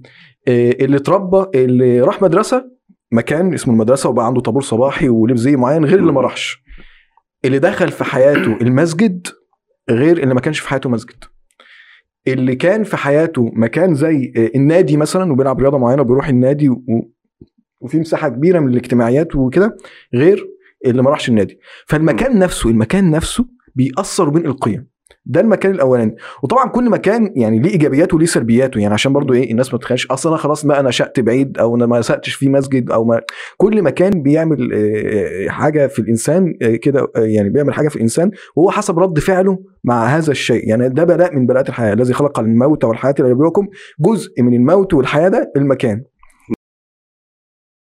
آه، اللي اتربى اللي راح مدرسه مكان اسمه المدرسه وبقى عنده طابور صباحي ولبس زي معين غير اللي ما راحش اللي دخل في حياته المسجد غير اللي ما كانش في حياته مسجد اللي كان في حياته مكان زي آه، النادي مثلا وبيلعب رياضه معينه وبيروح النادي و... وفي مساحه كبيره من الاجتماعيات وكده غير اللي ما راحش النادي فالمكان نفسه المكان نفسه بيأثر وبينقل قيم ده المكان الاولاني وطبعا كل مكان يعني ليه ايجابياته وليه سلبياته يعني عشان برضو ايه الناس ما تتخيلش اصلا انا خلاص ما انا نشات بعيد او انا ما نشاتش في مسجد او ما كل مكان بيعمل آه، حاجه في الانسان آه، كده آه، يعني بيعمل حاجه في الانسان وهو حسب رد فعله مع هذا الشيء يعني ده بلاء من بلاءات الحياه الذي خلق الموت والحياه ليبلوكم جزء من الموت والحياه ده المكان